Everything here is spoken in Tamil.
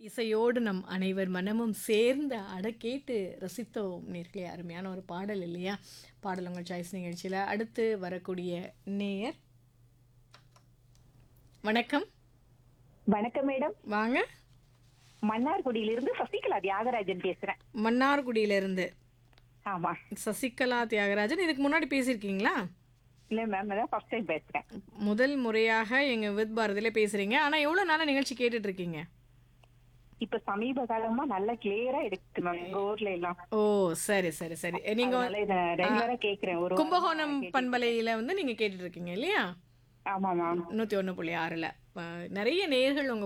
இசையோடு நம் அனைவர் மனமும் சேர்ந்த அட கேட்டு ரசித்தோம் நேர்களே அருமையான ஒரு பாடல் இல்லையா பாடல் உங்கள் சாய்ஸ் நிகழ்ச்சியில் அடுத்து வரக்கூடிய நேயர் வணக்கம் வணக்கம் மேடம் வாங்க மன்னார்குடியிலிருந்து சசிகலா தியாகராஜன் பேசுறேன் மன்னார்குடியிலிருந்து ஆமா சசிகலா தியாகராஜன் இதுக்கு முன்னாடி பேசியிருக்கீங்களா இல்ல மேம் அதான் ஃபர்ஸ்ட் டைம் பேசுறேன் முதல் முறையாக எங்கள் வித் பாரதியில பேசுகிறீங்க ஆனால் எவ்வளோ நாளாக நிகழ்ச்சி கேட்டுட்டு இருக்கீங்க இப்ப சமீப காலமா நல்லா கிளியரா எடுக்கு மேம் எங்க ஊர்ல எல்லாம் ஓ சரி சரி சரி நீங்கள் அதனால இத ரெகுலரா கேக்குறேன் ஒரு கும்பகோணம் பண்பலையில் வந்து நீங்கள் கேட்டுட்டு இருக்கீங்க இல்லையா ஆமா மேம் நூற்றி ஒன்று புள்ளி ஆறில் நிறைய நேர்கள் உங்கள்